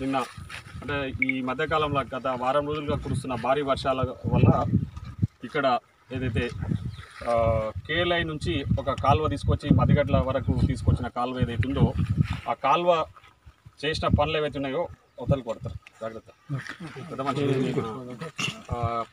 నిన్న అంటే ఈ మధ్యకాలంలో గత వారం రోజులుగా కురుస్తున్న భారీ వర్షాల వల్ల ఇక్కడ ఏదైతే ఆ, కేఎల్ఐ నుంచి ఒక కాలువ తీసుకొచ్చి మదిగడ్ల వరకు తీసుకొచ్చిన కాలువ ఏదైతే ఉందో ఆ కాలువ చేసిన పనులు ఏవైతే ఉన్నాయో అవతలు కొడతారు జాగ్రత్త పెద్ద మనిషి. ఆ,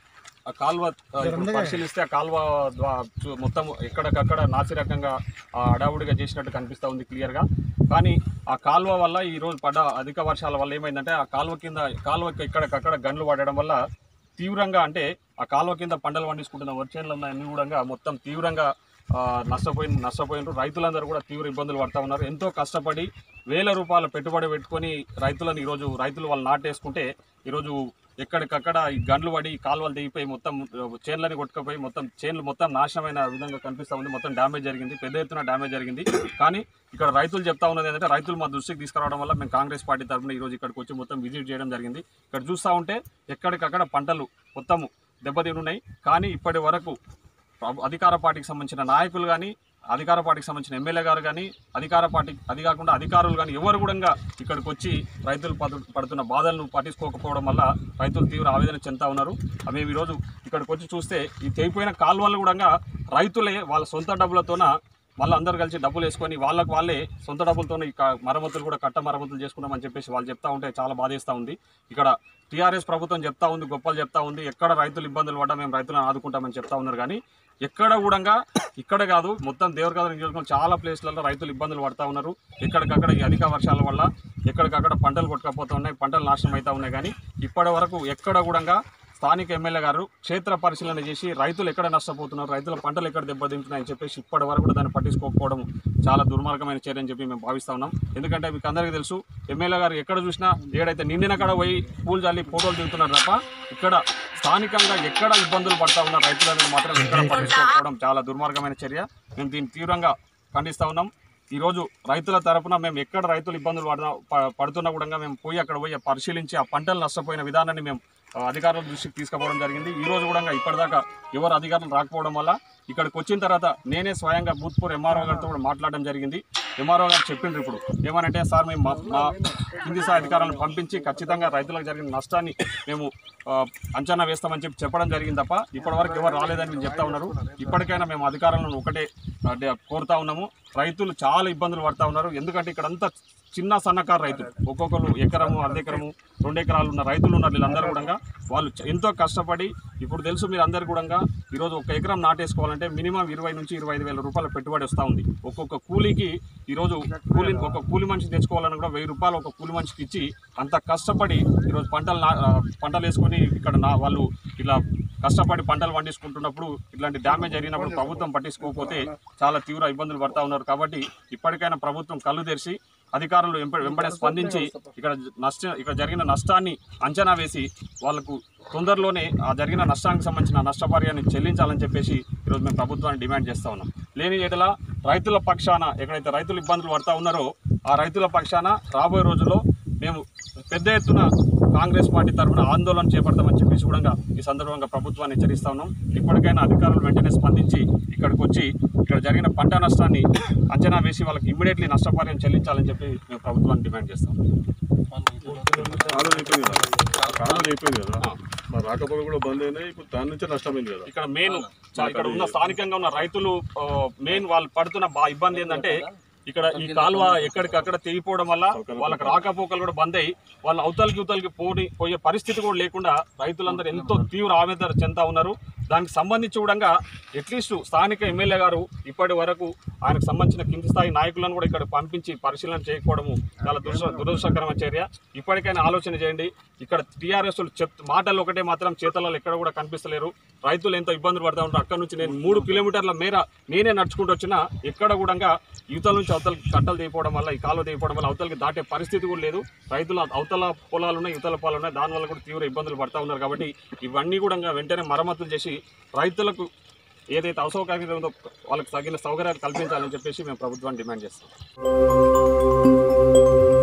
ఆ కాలువ ఆ, ఇప్పుడు పరిశీలిస్తే ఆ కాలువ ద్వా- చూ- మొత్తం ఎక్కడికక్కడ నాసిరకంగా ఆ అడావుడిగా చేసినట్టు కనిపిస్తూ ఉంది క్లియర్గా కానీ ఆ కాలువ వల్ల ఈ రోజు పడ్డ అధిక వర్షాల వల్ల ఏమైందంటే ఆ కాలువ కింద కాలువకి ఎక్కడికక్కడ గన్లు పడడం వల్ల తీవ్రంగా అంటే ఆ కాలువ కింద పంటలు పండించుకుంటున్న వరిచేనులు అన్ని కూడా మొత్తం తీవ్రంగా ఆ, నష్టపోయిన నష్టపోయినారు రైతులందరూ కూడా తీవ్ర ఇబ్బందులు పడతా ఉన్నారు ఎంతో కష్టపడి వేల రూపాయల పెట్టుబడి పెట్టుకొని రైతులను ఈరోజు రైతులు వాళ్ళు నాటేసుకుంటే ఈరోజు ఎక్కడికక్కడ ఈ గండ్లు పడి కాలువలు దిగిపోయి మొత్తం చేన్లని కొట్టుకుపోయి మొత్తం చేన్లు మొత్తం నాశనమైన విధంగా కనిపిస్తూ ఉంది మొత్తం డ్యామేజ్ జరిగింది పెద్ద ఎత్తున డ్యామేజ్ జరిగింది కానీ ఇక్కడ రైతులు చెప్తా ఉన్నది ఏంటంటే రైతులు మా దృష్టికి తీసుకురావడం వల్ల మేము కాంగ్రెస్ పార్టీ తరఫున ఈరోజు ఇక్కడికి వచ్చి మొత్తం విజిట్ చేయడం జరిగింది ఇక్కడ చూస్తూ ఉంటే ఎక్కడికక్కడ పంటలు మొత్తం దెబ్బతిని ఉన్నాయి కానీ ఇప్పటి వరకు ప్రభు- అధికార పార్టీకి సంబంధించిన నాయకులు కానీ అధికార పార్టీకి సంబంధించిన ఎమ్మెల్యే గారు కానీ అధికార పార్టీ అది కాకుండా అధికారులు కానీ ఎవరు కూడా ఇక్కడికి వచ్చి రైతులు పడు- పడుతున్న బాధలను పట్టించుకోకపోవడం వల్ల రైతులు తీవ్ర ఆవేదన చెందుతా ఉన్నారు ఆ మేము ఈరోజు ఇక్కడికి వచ్చి చూస్తే ఈ తెగిపోయిన కాలువలు కూడా రైతులే వాళ్ళ సొంత డబ్బులతోన మళ్ళీ అందరూ కలిసి డబ్బులు వేసుకొని వాళ్ళకి వాళ్ళే సొంత డబ్బులతో ఈ క- మరమ్మతులు కూడా కట్ట మరమ్మతులు చేసుకున్నామని చెప్పేసి వాళ్ళు చెప్తా ఉంటే చాలా బాధేస్తూ ఉంది ఇక్కడ టీఆర్ఎస్ ప్రభుత్వం చెప్తా ఉంది గొప్పలు చెప్తా ఉంది ఎక్కడ రైతులు ఇబ్బందులు పడ్డా మేము రైతులను ఆదుకుంటామని చెప్తా ఉన్నారు కానీ ఎక్కడ కూడా ఇక్కడ కాదు మొత్తం దేవరకాద నియోజకవర్గం చాలా ప్లేస్లలో రైతులు ఇబ్బందులు పడతా ఉన్నారు ఎక్కడికక్కడ ఈ అధిక వర్షాల వల్ల ఎక్కడికక్కడ పంటలు కొట్టుకపోతూ ఉన్నాయి పంటలు నాశనం అవుతా ఉన్నాయి కానీ ఇప్పటి వరకు ఎక్కడ కూడా స్థానిక ఎమ్మెల్యే గారు క్షేత్ర పరిశీలన చేసి రైతులు ఎక్కడ నష్టపోతున్నారు రైతుల పంటలు ఎక్కడ దెబ్బతింటున్నాయని చెప్పేసి ఇప్పటి వరకు కూడా దాన్ని పట్టించుకోకపోవడం చాలా దుర్మార్గమైన చర్య అని చెప్పి మేము భావిస్తా ఉన్నాం ఎందుకంటే మీకు అందరికీ తెలుసు ఎమ్మెల్యే గారు ఎక్కడ చూసినా ఏడైతే నిండిన కాడ పోయి పూలు చల్లి ఫోటోలు దిగుతున్నారు తప్ప ఇక్కడ స్థానికంగా ఎక్కడ ఇబ్బందులు పడతా ఉన్న రైతులను మాత్రం ఎక్కడ పట్టించుకోకపోవడం చాలా దుర్మార్గమైన చర్య మేము దీన్ని తీవ్రంగా ఖండిస్తా ఉన్నాం ఈరోజు రైతుల తరపున మేము ఎక్కడ రైతులు ఇబ్బందులు పడుతున్నా ప- పడుతున్నా కూడా మేము పోయి అక్కడ పోయి పరిశీలించి ఆ పంటలు నష్టపోయిన విధానాన్ని మేము ఆ, అధికారుల దృష్టికి తీసుకుపోవడం జరిగింది ఈ రోజు కూడా ఇప్పటిదాకా ఎవరు అధికారులు రాకపోవడం వల్ల ఇక్కడికి వచ్చిన తర్వాత నేనే స్వయంగా భూత్పూర్ ఎంఆర్ఓ గారితో కూడా మాట్లాడడం జరిగింది ఎంఆర్ఓ గారు చెప్పిండ్రు ఇప్పుడు ఏమనంటే సార్ మేము మా- మా కింది స్థాయి అధికారులను పంపించి ఖచ్చితంగా రైతులకు జరిగిన నష్టాన్ని మేము ఆ, అంచనా వేస్తామని చెప్పి చెప్పడం జరిగింది తప్ప ఇప్పటివరకు ఎవరు రాలేదని మేము చెప్తా ఉన్నారు ఇప్పటికైనా మేము అధికారులను ఒకటే ఆ, డే- కోరుతా ఉన్నాము రైతులు చాలా ఇబ్బందులు పడతా ఉన్నారు ఎందుకంటే ఇక్కడ అంతా చిన్న సన్నకారు రైతులు ఒక్కొక్కరు ఎకరము అర్ధ ఎకరము రెండు ఎకరాలు ఉన్న రైతులు ఉన్నారు వీళ్ళందరూ కూడా వాళ్ళు చ- ఎంతో కష్టపడి ఇప్పుడు తెలుసు మీరు అందరు కూడా ఈరోజు ఒక ఎకరం నాటేసుకోవాలంటే మినిమం ఇరవై నుంచి ఇరవై ఐదు వేల రూపాయల పెట్టుబడి వస్తూ ఉంది ఒక్కొక్క కూలీకి ఈరోజు కూలీ ఒక కూలి మనిషి తెచ్చుకోవాలని కూడా వెయ్యి రూపాయలు ఒక కూలి మనిషికి ఇచ్చి అంత కష్టపడి ఈరోజు పంటలు నా- ఆ, పంటలు వేసుకొని ఇక్కడ నా వాళ్ళు ఇలా కష్టపడి పంటలు పండించుకుంటున్నప్పుడు ఇట్లాంటి డ్యామేజ్ జరిగినప్పుడు ప్రభుత్వం పట్టించుకోకపోతే చాలా తీవ్ర ఇబ్బందులు పడతా ఉన్నారు కాబట్టి ఇప్పటికైనా ప్రభుత్వం కళ్ళు తెరిచి అధికారులు వెంబ- వెంబడే స్పందించి ఇక్కడ నష్ట ఇక్కడ జరిగిన నష్టాన్ని అంచనా వేసి వాళ్లకు తొందరలోనే ఆ జరిగిన నష్టానికి సంబంధించిన నష్టపరిహారాన్ని చెల్లించాలని చెప్పేసి ఈరోజు మేము ప్రభుత్వాన్ని డిమాండ్ చేస్తా ఉన్నాం లేని ఎడల రైతుల పక్షాన ఎక్కడైతే రైతులు ఇబ్బందులు పడతా ఉన్నారో ఆ రైతుల పక్షాన రాబోయే రోజుల్లో మేము పెద్ద ఎత్తున కాంగ్రెస్ పార్టీ తరఫున ఆందోళన చేపడతామని చెప్పేసి కూడా ఈ సందర్భంగా ప్రభుత్వాన్ని హెచ్చరిస్తా ఉన్నాం ఇప్పటికైనా అధికారులు వెంటనే స్పందించి ఇక్కడికి వచ్చి ఇక్కడ జరిగిన పంట నష్టాన్ని అంచనా వేసి వాళ్ళకి ఇమ్మీడియట్లీ నష్టపరిహారం చెల్లించాలని చెప్పి మేము ప్రభుత్వాన్ని డిమాండ్ చేస్తాం కాలువ అయిపోయింది కదా కాలువ అయిపోయింది కదా మరి రాకపోకలు కూడా బంద్ అయినాయి ఇప్పుడు దాని నుంచే నష్టమైంది కదా ఇక్కడ మెయిన్ ఇక్కడ ఉన్న స్థానికంగా ఉన్న రైతులు మెయిన్ వాళ్ళు పడుతున్న బా ఇబ్బంది ఏంటంటే ఇక్కడ ఈ కాలువ ఎక్కడికక్కడ తెగిపోవడం వల్ల వాళ్ళకి రాకపోకలు కూడా బంద్ అయ్యి వాళ్ళు అవతలకి ఇవతలకి పోని పోయే పరిస్థితి కూడా లేకుండా రైతులందరూ ఎంతో తీవ్ర ఆవేదన చెందుతా ఉన్నారు దానికి సంబంధించి కూడా అట్లీస్ట్ స్థానిక ఎమ్మెల్యే గారు ఇప్పటి వరకు ఆయనకు సంబంధించిన కింది స్థాయి నాయకులను కూడా ఇక్కడ పంపించి పరిశీలన చేయకపోవడము చాలా దురద దురదృష్టకరమైన చర్య ఇప్పటికైనా ఆలోచన చేయండి ఇక్కడ టీఆర్ఎస్ చెప్ మాటలు ఒకటే మాత్రం చేతలలో ఎక్కడ కూడా కనిపిస్తలేరు రైతులు ఎంతో ఇబ్బందులు పడతా ఉంటారు అక్కడ నుంచి నేను మూడు కిలోమీటర్ల మేర నేనే నడుచుకుంటూ వచ్చినా ఎక్కడ కూడా యువతల నుంచి అవతలకి కట్టలు తీయపోవడం వల్ల ఈ కాలువ తీయపోవడం వల్ల అవతలకి దాటే పరిస్థితి కూడా లేదు రైతుల అవతల పొలాలు ఉన్నాయి యువతల పొలాలు ఉన్నాయి దానివల్ల కూడా తీవ్ర ఇబ్బందులు పడతా ఉన్నారు కాబట్టి ఇవన్నీ కూడా వెంటనే మరమ్మతులు చేసి రైతులకు ఏదైతే అసౌకర్యం ఉందో వాళ్ళకి తగిన సౌకర్యాలు కల్పించాలని చెప్పేసి మేము ప్రభుత్వాన్ని డిమాండ్ చేస్తాం